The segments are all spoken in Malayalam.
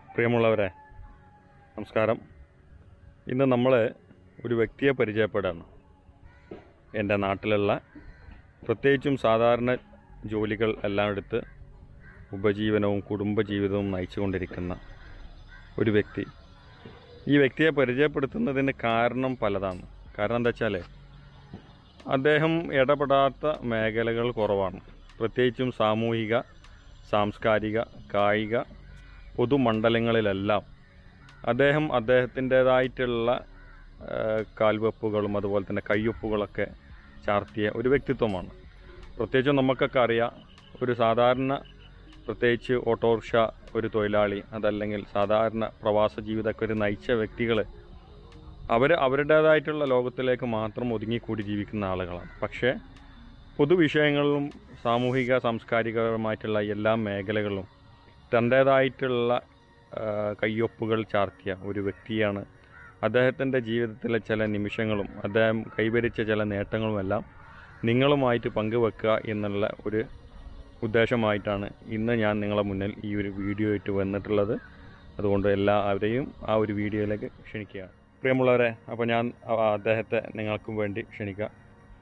പ്രിയമുള്ളവരെ നമസ്കാരം ഇന്ന് നമ്മൾ ഒരു വ്യക്തിയെ പരിചയപ്പെടാണ് എൻ്റെ നാട്ടിലുള്ള പ്രത്യേകിച്ചും സാധാരണ ജോലികൾ എല്ലാം എടുത്ത് ഉപജീവനവും കുടുംബജീവിതവും നയിച്ചുകൊണ്ടിരിക്കുന്ന ഒരു വ്യക്തി ഈ വ്യക്തിയെ പരിചയപ്പെടുത്തുന്നതിന് കാരണം പലതാണ് കാരണം എന്താ വെച്ചാൽ അദ്ദേഹം ഇടപെടാത്ത മേഖലകൾ കുറവാണ് പ്രത്യേകിച്ചും സാമൂഹിക സാംസ്കാരിക കായിക പൊതുമണ്ഡലങ്ങളിലെല്ലാം അദ്ദേഹം അദ്ദേഹത്തിൻ്റേതായിട്ടുള്ള കാൽവെപ്പുകളും അതുപോലെ തന്നെ കയ്യൊപ്പുകളൊക്കെ ചാർത്തിയ ഒരു വ്യക്തിത്വമാണ് പ്രത്യേകിച്ചും നമുക്കൊക്കെ അറിയാം ഒരു സാധാരണ പ്രത്യേകിച്ച് ഓട്ടോറിക്ഷ ഒരു തൊഴിലാളി അതല്ലെങ്കിൽ സാധാരണ പ്രവാസ ജീവിതമൊക്കെ ഒരു നയിച്ച വ്യക്തികൾ അവർ അവരുടേതായിട്ടുള്ള ലോകത്തിലേക്ക് മാത്രം ഒതുങ്ങിക്കൂടി ജീവിക്കുന്ന ആളുകളാണ് പക്ഷേ പൊതുവിഷയങ്ങളിലും സാമൂഹിക സാംസ്കാരികപരമായിട്ടുള്ള എല്ലാ മേഖലകളിലും തൻ്റേതായിട്ടുള്ള ആ, കയ്യൊപ്പുകൾ ചാർത്തിയ ഒരു വ്യക്തിയാണ് അദ്ദേഹത്തിൻ്റെ ജീവിതത്തിലെ ചില നിമിഷങ്ങളും അദ്ദേഹം കൈവരിച്ച ചില നേട്ടങ്ങളുമെല്ലാം നിങ്ങളുമായിട്ട് പങ്കുവെക്കുക എന്നുള്ള ഒരു ഉദ്ദേശമായിട്ടാണ് ഇന്ന് ഞാൻ നിങ്ങളെ മുന്നിൽ ഈ ഒരു വീഡിയോ ആയിട്ട് വന്നിട്ടുള്ളത് അതുകൊണ്ട് എല്ലാവരെയും ആ ഒരു വീഡിയോയിലേക്ക് ക്ഷണിക്കുകയാണ് പ്രിയമുള്ളവരെ അപ്പോൾ ഞാൻ ആ അദ്ദേഹത്തെ നിങ്ങൾക്കും വേണ്ടി ക്ഷണിക്കാം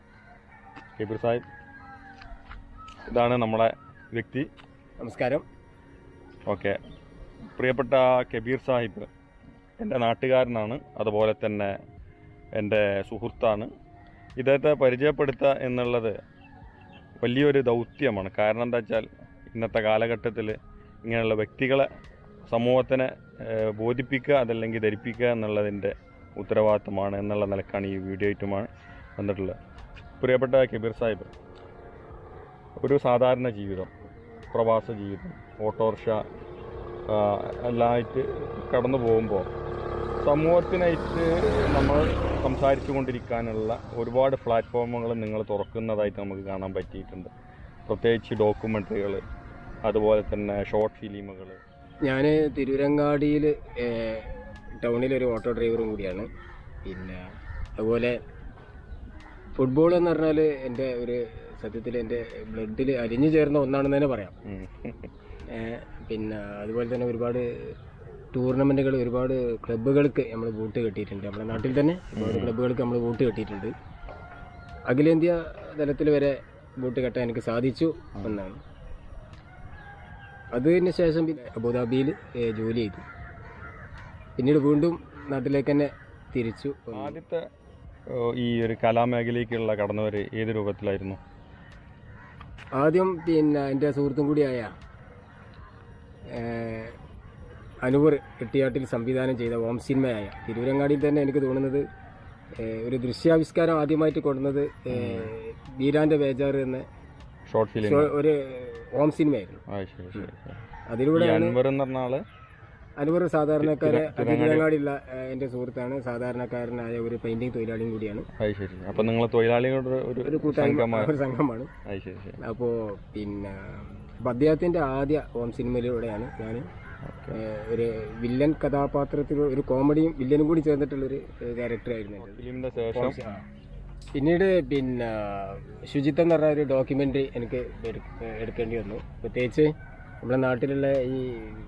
കബീർ സാഹിബ് ഇതാണ് നമ്മളെ വ്യക്തി നമസ്കാരം ഓക്കെ പ്രിയപ്പെട്ട കബീർ സാഹിബ് എൻ്റെ നാട്ടുകാരനാണ് അതുപോലെ തന്നെ എൻ്റെ സുഹൃത്താണ് ഇദ്ദേഹത്തെ പരിചയപ്പെടുത്തുക എന്നുള്ളത് വലിയൊരു ദൗത്യമാണ് കാരണം എന്താ വെച്ചാൽ ഇന്നത്തെ കാലഘട്ടത്തിൽ ഇങ്ങനെയുള്ള വ്യക്തികളെ സമൂഹത്തിനെ ഏഹ്, ബോധിപ്പിക്കുക അതല്ലെങ്കിൽ ധരിപ്പിക്കുക എന്നുള്ളതിൻ്റെ ഉത്തരവാദിത്തമാണ് എന്നുള്ള നിലക്കാണ് ഈ വീഡിയോ ആയിട്ടുമാണ് വന്നിട്ടുള്ളത് പ്രിയപ്പെട്ട കബീർ സാഹിബ് ഒരു സാധാരണ ജീവിതം പ്രവാസ ജീവിതം ഓട്ടോറിക്ഷ ആ, എല്ലാമായിട്ട് കടന്നു പോകുമ്പോൾ സമൂഹത്തിനായിട്ട് നമ്മൾ സംസാരിച്ചു കൊണ്ടിരിക്കാനുള്ള ഒരുപാട് പ്ലാറ്റ്ഫോമുകൾ നിങ്ങൾ തുറക്കുന്നതായിട്ട് നമുക്ക് കാണാൻ പറ്റിയിട്ടുണ്ട് പ്രത്യേകിച്ച് ഡോക്യുമെൻ്ററികൾ അതുപോലെ തന്നെ ഷോർട്ട് ഫിലിമുകൾ ഞാൻ തിരൂരങ്ങാടിയിൽ ടൗണിലൊരു ഓട്ടോ ഡ്രൈവറും കൂടിയാണ് പിന്നെ അതുപോലെ ഫുട്ബോൾ എന്ന് പറഞ്ഞാൽ എൻ്റെ ഒരു സത്യത്തിൽ എൻ്റെ ബ്ലഡിൽ അലിഞ്ഞു ചേർന്ന ഒന്നാണെന്ന് തന്നെ പറയാം ഏ, പിന്നെ അതുപോലെ തന്നെ ഒരുപാട് ടൂർണമെൻറ്റുകൾ ഒരുപാട് ക്ലബ്ബുകൾക്ക് നമ്മൾ വോട്ട് കെട്ടിയിട്ടുണ്ട് നമ്മുടെ നാട്ടിൽ തന്നെ ഒരുപാട് ക്ലബ്ബുകൾക്ക് നമ്മൾ വോട്ട് കെട്ടിയിട്ടുണ്ട് അഖിലേന്ത്യാ തലത്തിൽ വരെ വോട്ട് കെട്ടാൻ എനിക്ക് സാധിച്ചു എന്നാണ് അതിന് ശേഷം പിന്നെ അബുദാബിയിൽ ഏ, ജോലി ചെയ്തു പിന്നീട് വീണ്ടും നാട്ടിലേക്ക് തന്നെ തിരിച്ചു വന്നു. ആദ്യത്തെ ഏ, ഈ ഒരു കലാമേഖലയ്ക്കുള്ള കടന്നുവർ ഏത് രൂപത്തിലായിരുന്നു ആദ്യം പിന്നെ എൻ്റെ സുഹൃത്തും കൂടിയായ ഏ, അനുവർ എട്ടിയാട്ടിൽ സംവിധാനം ചെയ്ത ഓം സിനിമയായ തിരുവരങ്ങാടിയിൽ തന്നെ എനിക്ക് തോന്നുന്നത് ഏ, ഒരു ദൃശ്യാവിഷ്കാരം ആദ്യമായിട്ട് കൊടുക്കുന്നത് ഏ, വീരാന്റെ ബേജാറ് എന്ന ഷോർട്ട് ഫിലിം ഷോ- ഒരു ഓം സിനിമയായിരുന്നു ആ ശരി ശരി ശരി. ഈ അതിലൂടെയാണ് അൻവർ എന്ന് പറഞ്ഞ ആള് അനുവർ സാധാരണക്കാരെ തിര- തിരുവരങ്ങാടിയുള്ള ഏ, എൻ്റെ സുഹൃത്താണ് സാധാരണക്കാരനായ ഒരു പെയിന്റിംഗ് തൊഴിലാളിയും കൂടിയാണ് അത് ശരി അപ്പൊ നിങ്ങൾ തൊഴിലാളികളുടെ ഒരു ഒരു കൂട്ടായ്മ സംഘമാണ് ഒരു സംഘമാണ് അത് ശരി ശരി അപ്പോൾ പിന്നെ അപ്പോൾ അദ്ദേഹത്തിൻ്റെ ആദ്യ ഓം സിനിമയിലൂടെയാണ് ഞാൻ ഒരു വില്ലൻ കഥാപാത്രത്തിൽ ഒരു കോമഡിയും വില്ലനും കൂടി ചേർന്നിട്ടുള്ളൊരു ക്യാരക്ടറായിരുന്നു എൻ്റെ ഫിലിമിന്റെ ശേഷം പിന്നീട് പിന്നെ ശുചിത്വം എന്ന് പറഞ്ഞ ഒരു ഡോക്യുമെൻ്ററി എനിക്ക് എടുക്ക- എടുക്കേണ്ടി വന്നു പ്രത്യേകിച്ച് നമ്മുടെ നാട്ടിലുള്ള ഈ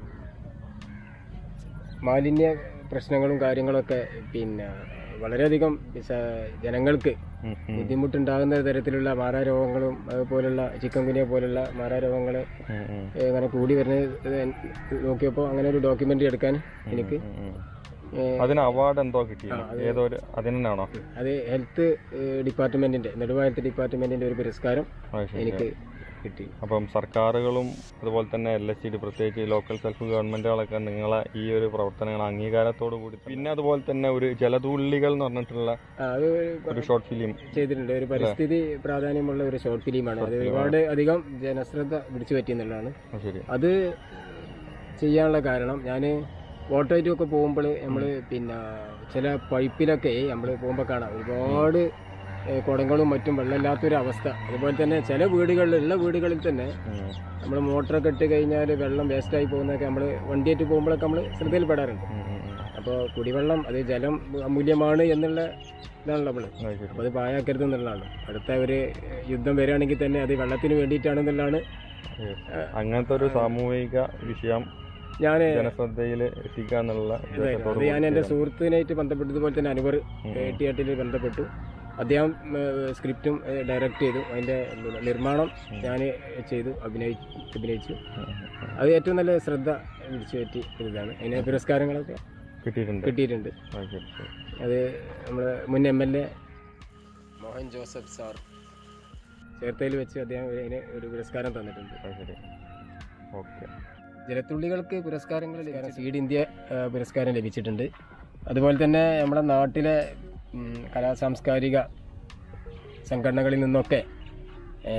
മാലിന്യ പ്രശ്നങ്ങളും കാര്യങ്ങളൊക്കെ പിന്നെ വളരെയധികം സ- ജനങ്ങൾക്ക് ഉം, ഉം, ബുദ്ധിമുട്ടുണ്ടാകുന്ന തരത്തിലുള്ള മാറാരോഗങ്ങളും അതുപോലുള്ള ചിക്കൻ കുനിയ പോലുള്ള മാറാരോഗങ്ങൾ ഉം, ഉം, അങ്ങനെ കൂടി വരുന്നത് നോക്കിയപ്പോൾ അങ്ങനെ ഒരു ഡോക്യുമെൻ്ററി എടുക്കാൻ എനിക്ക് ഉം, ഉം. ഏ, അതിന് അവാർഡ് എന്തോ കിട്ടിയോ ഏതോ ഒരു അതിനാണോ അത് ഹെൽത്ത് ഡിപ്പാർട്ട്മെൻറ്റിൻ്റെ നെടുവാ ഹെൽത്ത് ഡിപ്പാർട്ട്മെൻറ്റിൻ്റെ ഒരു പുരസ്കാരം അത് ശരി എനിക്ക് കിട്ടി അപ്പം സർക്കാരുകളും അതുപോലെ തന്നെ എൽ എസ് സി ഡി പ്രത്യേകിച്ച് ലോക്കൽ സെൽഫ് ഗവൺമെന്റുകളൊക്കെ നിങ്ങളെ ഈ ഒരു പ്രവർത്തനങ്ങൾ അംഗീകാരത്തോടു കൂടി പിന്നെ അതുപോലെ തന്നെ ഒരു ജലതുള്ളികൾ എന്ന് പറഞ്ഞിട്ടുള്ള ആ, അത് ഒരു ഷോർട്ട് ഫിലിം ചെയ്തിട്ടുണ്ട് ഒരു പരിസ്ഥിതി പ്രാധാന്യമുള്ള ഒരു ഷോർട്ട് ഫിലിമാണ് അത് ഒരുപാട് അധികം ജനശ്രദ്ധ പിടിച്ചു പറ്റിയെന്നുള്ളതാണ് ശരി അത് ചെയ്യാനുള്ള കാരണം ഞാൻ ഓട്ടോയിട്ടൊക്കെ പോകുമ്പോൾ നമ്മൾ പിന്നെ ചില പൈപ്പിലൊക്കെ നമ്മൾ പോകുമ്പോൾ കാണാം ഒരുപാട് ഏഹ്, കുടങ്ങളും മറ്റും വെള്ളമില്ലാത്തൊരു അവസ്ഥ അതുപോലെ തന്നെ ചില വീടുകളിൽ ഉള്ള വീടുകളിൽ തന്നെ ഉം, നമ്മൾ മോട്ടറൊക്കെ ഇട്ട് കഴിഞ്ഞാൽ വെള്ളം വേസ്റ്റായി പോകുന്നതൊക്കെ നമ്മൾ വണ്ടിയായിട്ട് പോകുമ്പോഴൊക്കെ നമ്മൾ ശ്രദ്ധയിൽപ്പെടാറുണ്ട് ഉം, ഉം, ഉം. അപ്പോൾ കുടിവെള്ളം അത് ജലം അമൂല്യമാണ് എന്നുള്ള ഇതാണല്ലോ നമ്മൾ അത് ശരി അപ്പോൾ അത് പാഴാക്കരുത് എന്നുള്ളതാണ് അടുത്ത ഒരു യുദ്ധം വരികയാണെങ്കിൽ തന്നെ അത് വെള്ളത്തിന് വേണ്ടിയിട്ടാണെന്നുള്ളതാണ് Yes. അങ്ങനത്തെ ഒരു സാമൂഹിക വിഷയം ഞാൻ ജനശ്രദ്ധയിൽ എത്തിക്കുക എന്നുള്ള അത് ഉദ്ദേശത്തോട് ഞാൻ എൻ്റെ കൂടി സുഹൃത്തിനായിട്ട് ബന്ധപ്പെട്ടതുപോലെ തന്നെ അനുവർ ടിയാട്ടിൽ ബന്ധപ്പെട്ടു അദ്ദേഹം സ്ക്രിപ്റ്റും ഡയറക്റ്റ് ചെയ്തു അതിൻ്റെ നിർമ്മാണം ഞാൻ ചെയ്തു അഭിനയി അഭിനയിച്ചു അത് ഏറ്റവും നല്ല ശ്രദ്ധ പിടിച്ചു പറ്റി ഇതാണ് അതിന് പുരസ്കാരങ്ങളൊക്കെ കിട്ടിയിട്ടുണ്ട് കിട്ടിയിട്ടുണ്ട് ആ, ശരി, ശരി. അത് നമ്മുടെ മുൻ M L A Mohan Joseph sir ചേർത്തയിൽ വെച്ച് അദ്ദേഹം അതിന് ഒരു പുരസ്കാരം തന്നിട്ടുണ്ട് ആ, ശരി ഓക്കെ ജലത്തുള്ളികൾക്ക് പുരസ്കാരങ്ങൾ ലഭിച്ചു സീഡ് ഇന്ത്യ ആ, പുരസ്കാരം ലഭിച്ചിട്ടുണ്ട് അതുപോലെ തന്നെ നമ്മുടെ നാട്ടിലെ ഉം, കലാ സാംസ്കാരിക സംഘടനകളിൽ നിന്നൊക്കെ ഏ,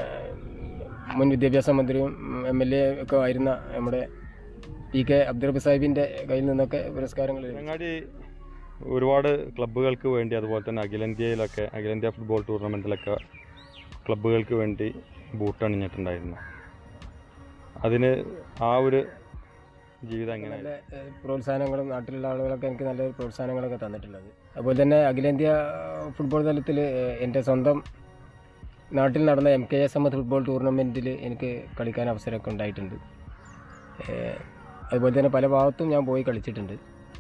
മുൻ വിദ്യാഭ്യാസ മന്ത്രിയും എം എൽ എ ഒക്കെ ആയിരുന്ന നമ്മുടെ പി കെ അബ്ദുറബ് സാഹിബിൻ്റെ കയ്യിൽ നിന്നൊക്കെ പുരസ്കാരങ്ങൾ ലഭിച്ചു ചങ്ങാടി ഒരുപാട് ക്ലബ്ബുകൾക്ക് വേണ്ടി അതുപോലെ തന്നെ അഖിലേന്ത്യയിലൊക്കെ അഖിലേന്ത്യാ ഫുട്ബോൾ ടൂർണമെൻറ്റിലൊക്കെ ക്ലബ്ബുകൾക്ക് വേണ്ടി ബൂട്ട് അണിഞ്ഞിട്ടുണ്ടായിരുന്നു അതിന് ആ ഒരു ജീവിതം എങ്ങനെ നല്ല ഏ, പ്രോത്സാഹനങ്ങളും നാട്ടിലുള്ള ആളുകളൊക്കെ എനിക്ക് നല്ല പ്രോത്സാഹനങ്ങളൊക്കെ തന്നിട്ടുള്ളത് അതുപോലെ തന്നെ അഖിലേന്ത്യാ ഫുട്ബോൾ തലത്തിൽ എൻ്റെ സ്വന്തം നാട്ടിൽ നടന്ന M K S M football ടൂർണമെൻറ്റിൽ എനിക്ക് കളിക്കാൻ അവസരമൊക്കെ ഉണ്ടായിട്ടുണ്ട് ഏ, അതുപോലെ തന്നെ പല ഭാഗത്തും ഞാൻ പോയി കളിച്ചിട്ടുണ്ട്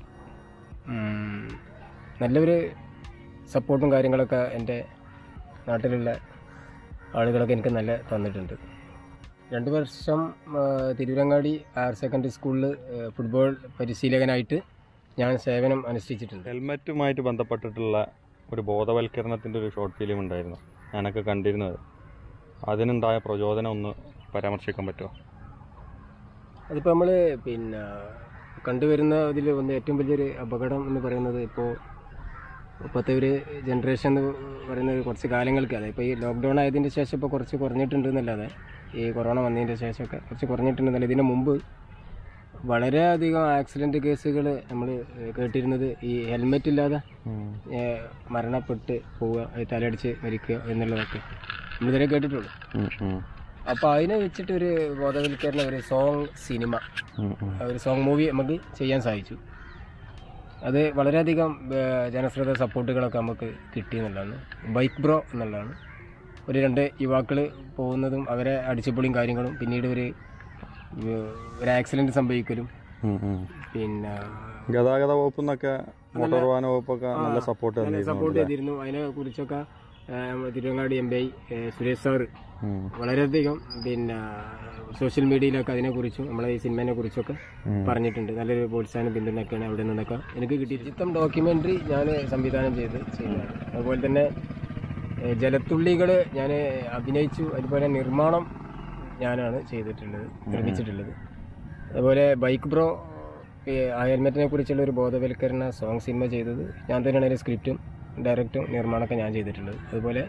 ഉം, നല്ലൊരു സപ്പോർട്ടും കാര്യങ്ങളൊക്കെ എൻ്റെ നാട്ടിലുള്ള ആളുകളൊക്കെ എനിക്ക് നല്ല തന്നിട്ടുണ്ട് രണ്ട് വർഷം ആ, തിരുവരങ്ങാടി ഹയർ സെക്കൻഡറി സ്കൂളിൽ ഫുട്ബോൾ പരിശീലകനായിട്ട് ഞാൻ സേവനം അനുഷ്ഠിച്ചിട്ടുണ്ട് ഹെൽമറ്റുമായിട്ട് ബന്ധപ്പെട്ടിട്ടുള്ള ഒരു ബോധവൽക്കരണത്തിൻ്റെ ഒരു ഷോർട്ട് ഫിലിം ഉണ്ടായിരുന്നു ഞാനൊക്കെ കണ്ടിരുന്നത് അതിനുണ്ടായ പ്രചോദനം ഒന്ന് പരാമർശിക്കാൻ പറ്റുമോ അതിപ്പോൾ നമ്മൾ പിന്നെ കണ്ടുവരുന്ന ഇതിൽ ഒന്ന് ഏറ്റവും വലിയൊരു അപകടം എന്ന് പറയുന്നത് ഇപ്പോൾ ഇപ്പോഴത്തെ ഒരു ജനറേഷൻ എന്ന് പറയുന്നത് കുറച്ച് കാലങ്ങൾക്ക് അതെ ഇപ്പോൾ ഈ ലോക്ക്ഡൗൺ ആയതിൻ്റെ ശേഷം ഇപ്പോൾ കുറച്ച് കുറഞ്ഞിട്ടുണ്ട് എന്നല്ലാതെ ഈ കൊറോണ വന്നതിൻ്റെ ശേഷമൊക്കെ കുറച്ച് കുറഞ്ഞിട്ടുണ്ടെന്നല്ല ഇതിന് മുമ്പ് വളരെയധികം ആക്സിഡൻറ്റ് കേസുകൾ നമ്മൾ കേട്ടിരുന്നത് ഈ ഹെൽമെറ്റ് ഇല്ലാതെ ഏ, മരണപ്പെട്ട് പോവുക ഏ, തലയടിച്ച് മരിക്കുക എന്നുള്ളതൊക്കെ നമ്മളിതുവരെ കേട്ടിട്ടുള്ളൂ അപ്പോൾ അതിനെ വെച്ചിട്ട് ഒരു ബോധവൽക്കരണ ഒരു സോങ് സിനിമ ഒരു സോങ് മൂവി നമുക്ക് ചെയ്യാൻ സാധിച്ചു അത് വളരെയധികം ഏ, ജനശ്രദ്ധ സപ്പോർട്ടുകളൊക്കെ നമുക്ക് കിട്ടി എന്നുള്ളതാണ് ബൈക്ക് ബ്രോ എന്നുള്ളതാണ് ഒരു രണ്ട് യുവാക്കൾ പോകുന്നതും അവരെ അടിച്ചുപൊളിയും കാര്യങ്ങളും പിന്നീട് ഒരു ഏ, ഒരു ആക്സിഡൻറ്റ് സംഭവിക്കലും പിന്നെ ഗതാഗത വകുപ്പിൽ നിന്നൊക്കെ മോട്ടോർ വാഹന വകുപ്പൊക്കെ നല്ല സപ്പോർട്ട് നല്ല തന്നിരുന്നു സപ്പോർട്ട് ചെയ്തിരുന്നു അതിനെ കുറിച്ചൊക്കെ Tirurangadi M P Suresh sir ഉം. വളരെയധികം പിന്നെ സോഷ്യൽ മീഡിയയിലൊക്കെ അതിനെക്കുറിച്ചും നമ്മളെ ഈ സിനിമയെ കുറിച്ചൊക്കെ ഉം. പറഞ്ഞിട്ടുണ്ട് നല്ലൊരു പ്രോത്സാഹനം പിന്തുണയൊക്കെയാണ് അവിടെ നിന്നൊക്കെ എനിക്ക് കിട്ടി ചിത്രം ഡോക്യുമെൻ്ററി ഞാൻ സംവിധാനം ചെയ്ത് ചെയ്യുന്നതാണ് അതുപോലെ തന്നെ ഏഹ്, ജലത്തുള്ളികൾ ഞാൻ അഭിനയിച്ചു അതുപോലെ നിർമ്മാണം ഞാനാണ് ചെയ്തിട്ടുള്ളത് നിർമ്മിച്ചിട്ടുള്ളത് അതുപോലെ ബൈക്ക് ബ്രോ ഈ ആ ഹെൽമെറ്റിനെ കുറിച്ചുള്ള ഒരു ബോധവൽക്കരണ സോങ് സിനിമ ചെയ്തത് ഞാൻ തന്നെയാണ് അതിൻ്റെ സ്ക്രിപ്റ്റും ഡയറക്റ്റും നിർമ്മാണമൊക്കെ ഞാൻ ചെയ്തിട്ടുള്ളത് അതുപോലെ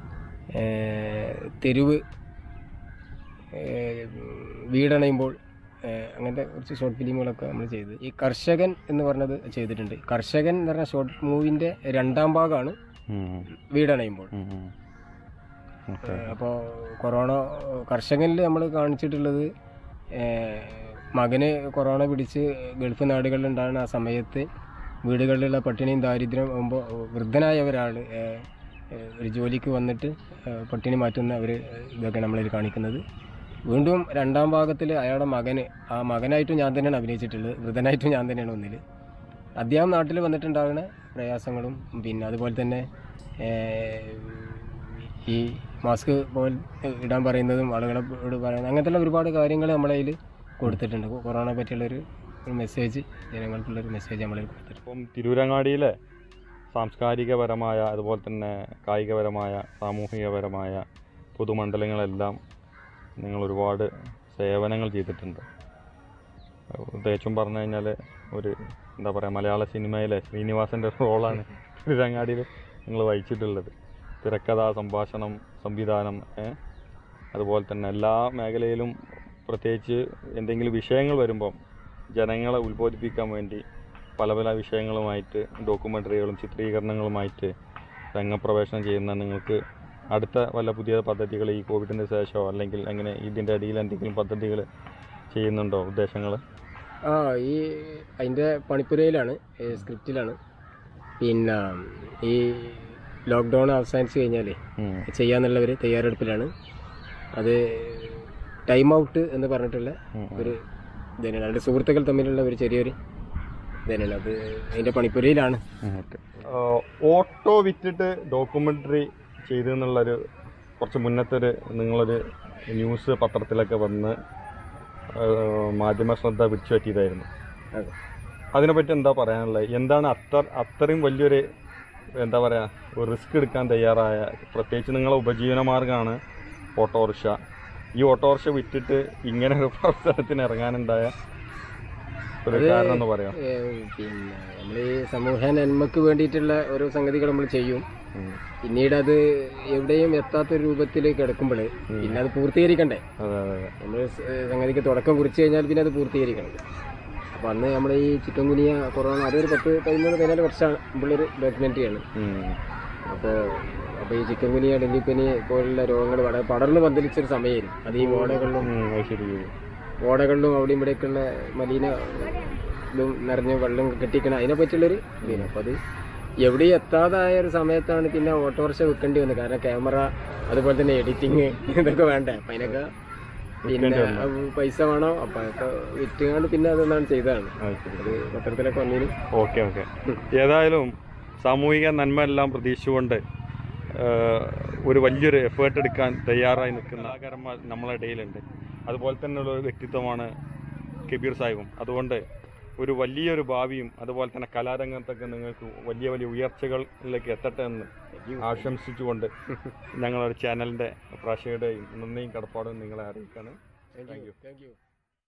ഏഹ്, തെരുവ് ഏഹ്, വീടണയുമ്പോൾ ഏഹ്, അങ്ങനത്തെ കുറച്ച് ഷോർട്ട് ഫിലിമുകളൊക്കെ നമ്മൾ ചെയ്ത് ഈ കർഷകൻ എന്ന് പറഞ്ഞത് ചെയ്തിട്ടുണ്ട് കർഷകൻ എന്ന് പറഞ്ഞ ഷോർട്ട് മൂവിൻ്റെ രണ്ടാം ഭാഗമാണ് ഉം. വീടണയുമ്പോൾ ഉം. ഉം. ഓക്കെ. അപ്പോൾ കൊറോണ കർഷകനിൽ നമ്മൾ കാണിച്ചിട്ടുള്ളത് ഏഹ്, മകന് കൊറോണ പിടിച്ച് ഗൾഫ് നാടുകളിൽ ഉണ്ടാകുന്ന ആ സമയത്ത് വീടുകളിലുള്ള പട്ടിണിയും ദാരിദ്ര്യം ആകുമ്പോൾ വൃദ്ധനായ ഒരാൾ ഒരു ജോലിക്ക് വന്നിട്ട് ഏഹ്, പട്ടിണി മാറ്റുന്ന ഒരു ഇതൊക്കെ നമ്മളിൽ കാണിക്കുന്നത് വീണ്ടും രണ്ടാം ഭാഗത്തിൽ അയാളുടെ മകന് ആ മകനായിട്ടും ഞാൻ തന്നെയാണ് അഭിനയിച്ചിട്ടുള്ളത് വൃദ്ധനായിട്ടും ഞാൻ തന്നെയാണ് ഒന്നിൽ അദ്ദേഹം നാട്ടിൽ വന്നിട്ടുണ്ടാകുന്ന പ്രയാസങ്ങളും പിന്നെ അതുപോലെ തന്നെ ഏഹ്, ഈ മാസ്ക് പോലെ ഇടാൻ പറയുന്നതും ആളുകളോട് പറയുന്നത് അങ്ങനത്തെ ഒരുപാട് കാര്യങ്ങൾ നമ്മളെ കയ്യിൽ കൊടുത്തിട്ടുണ്ട് കൊറോണ പറ്റിയുള്ളൊരു ഒരു മെസ്സേജ് ജനങ്ങൾക്കുള്ളൊരു മെസ്സേജ് നമ്മളെ കൊടുത്തിട്ടുണ്ട് ഇപ്പം തിരൂരങ്ങാടിയിലെ സാംസ്കാരികപരമായ അതുപോലെ തന്നെ കായികപരമായ സാമൂഹികപരമായ പൊതുമണ്ഡലങ്ങളെല്ലാം നിങ്ങൾ ഒരുപാട് സേവനങ്ങൾ ചെയ്തിട്ടുണ്ട് പ്രത്യേകിച്ചും പറഞ്ഞു കഴിഞ്ഞാൽ ഒരു എന്താ പറയുക മലയാള സിനിമയിലെ ശ്രീനിവാസൻ്റെ റോളാണ് തിരുരങ്ങാടിയിൽ നിങ്ങൾ വഹിച്ചിട്ടുള്ളത് തിരക്കഥ സംഭാഷണം സംവിധാനം ഏ? അതുപോലെ തന്നെ എല്ലാ മേഖലയിലും പ്രത്യേകിച്ച് എന്തെങ്കിലും വിഷയങ്ങൾ വരുമ്പം ജനങ്ങളെ ഉത്ബോധിപ്പിക്കാൻ വേണ്ടി പല പല വിഷയങ്ങളുമായിട്ട് ഡോക്യുമെൻ്ററികളും ചിത്രീകരണങ്ങളുമായിട്ട് രംഗപ്രവേശനം ചെയ്യുന്ന നിങ്ങൾക്ക് അടുത്ത വല്ല പുതിയ പദ്ധതികൾ ഈ കോവിഡിന് ശേഷമോ അല്ലെങ്കിൽ അങ്ങനെ ഇതിൻ്റെ അടിയിൽ എന്തെങ്കിലും പദ്ധതികൾ ചെയ്യുന്നുണ്ടോ ഉദ്ദേശങ്ങൾ ആ ഈ അതിൻ്റെ പണിപ്പുരയിലാണ് ഈ സ്ക്രിപ്റ്റിലാണ് പിന്നെ ഈ ലോക്ക്ഡൗൺ അവസാനിച്ച് കഴിഞ്ഞാൽ ചെയ്യാന്നുള്ള ഒരു തയ്യാറെടുപ്പിലാണ് അത് ടൈം ഔട്ട് എന്ന് പറഞ്ഞിട്ടുള്ള ഒരു ഇതന്നെയാണ് രണ്ട് സുഹൃത്തുക്കൾ തമ്മിലുള്ള ഒരു ചെറിയൊരു ഇതന്നെയാണ് അത് അതിൻ്റെ പണിപ്പുരയിലാണ് ഓട്ടോ വിറ്റിട്ട് ഡോക്യുമെൻ്ററി ചെയ്തു എന്നുള്ളൊരു കുറച്ച് മുന്നത്തെ ഒരു നിങ്ങളൊരു ന്യൂസ് പത്രത്തിലൊക്കെ വന്ന് ആ, മാധ്യമ ശ്രദ്ധ പിടിച്ചു പറ്റിയതായിരുന്നു അതെ അതിനെപ്പറ്റി എന്താ പറയാനുള്ളത് എന്താണ് അത്ര അത്രയും വലിയൊരു എന്താ പറയുക ഒരു റിസ്ക് എടുക്കാൻ തയ്യാറായ പ്രത്യേകിച്ച് നിങ്ങളെ ഉപജീവന മാർഗ്ഗമാണ് ഓട്ടോറിക്ഷ ഈ ഓട്ടോറിക്ഷ വിറ്റിട്ട് ഇങ്ങനെ ഒരു പ്രവർത്തനത്തിന് ഇറങ്ങാനുണ്ടായ ഒരു അത് കാരണം എന്ന് പറയാം ഏഹ് പിന്നെ നമ്മൾ ഈ സമൂഹ നന്മക്ക് വേണ്ടിയിട്ടുള്ള ഓരോ സംഗതികൾ നമ്മൾ ചെയ്യും ഉം. പിന്നീട് അത് എവിടെയും എത്താത്ത ഒരു രൂപത്തിൽ കിടക്കുമ്പോൾ പിന്നെ അത് പൂർത്തീകരിക്കണ്ടേ അതെ അതെ അതെ നമ്മൾ സംഗതിക്ക് തുടക്കം കുറിച്ച് കഴിഞ്ഞാൽ പിന്നെ അത് പൂർത്തീകരിക്കണം അപ്പോൾ അന്ന് നമ്മൾ ഈ ചിക്കൻ കുനിയ കൊറോണ അതൊരു പത്ത് പതിമൂന്ന് പതിനാല് വർഷമാണ് മുമ്പുള്ളൊരു ഡോക്യുമെൻ്ററിയാണ് ഉം. അപ്പോൾ അപ്പോൾ ഈ ചിക്കൻ കുനിയ ഡെങ്കിപ്പനി പോലുള്ള രോഗങ്ങൾ വളരെ പടർന്ന് പന്തലിച്ചൊരു സമയമായിരുന്നു അത് ഈ ഓടകളിലും ഉം, അത് ശരി ഓടകളിലും അവിടെയും ഇവിടെയൊക്കെയുള്ള മലീന ഇതും നിറഞ്ഞ് വെള്ളം കെട്ടിക്കണം അതിനെ പറ്റിയുള്ളൊരു ഇതിന് അപ്പോൾ അത് എവിടെയും എത്താതായ ഒരു സമയത്താണ് പിന്നെ ഓട്ടോറിക്ഷ വെക്കേണ്ടി വന്നത് കാരണം ക്യാമറ അതുപോലെ തന്നെ എഡിറ്റിങ് ഇതൊക്കെ വേണ്ടേ അപ്പം അതിനൊക്കെ പിന്നെ അത് പൈസ വേണം അപ്പം അതൊക്കെ വിറ്റുകൊണ്ട് പിന്നെ അതൊന്നാണ് ചെയ്തതാണ് അത് ശരി അത് പത്രത്തിലൊക്കെ വന്നതിന് ഓക്കെ ഓക്കെ ഏതായാലും സാമൂഹിക നന്മ എല്ലാം പ്രതീക്ഷിച്ചുകൊണ്ട് ഏഹ്, ഒരു വലിയൊരു എഫേർട്ട് എടുക്കാൻ തയ്യാറായി നിൽക്കുന്ന കലാകാരന്മാർ നമ്മളെ ഇടയിലുണ്ട് അതുപോലെ തന്നെയുള്ള ഒരു വ്യക്തിത്വമാണ് കബീർ സാഹിബും അതുകൊണ്ട് ഒരു വലിയൊരു ഭാവിയും അതുപോലെ തന്നെ കലാരംഗത്തൊക്കെ നിങ്ങൾക്ക് വലിയ വലിയ ഉയർച്ചകളിലേക്ക് എത്തട്ടെ എന്ന് ആശംസിച്ചുകൊണ്ട് ഞങ്ങളുടെ ചാനലിൻ്റെ പ്രേക്ഷകരുടെയും നന്ദിയും കടപ്പാടും നിങ്ങളെ അറിയിക്കാണ് താങ്ക് യു താങ്ക് യു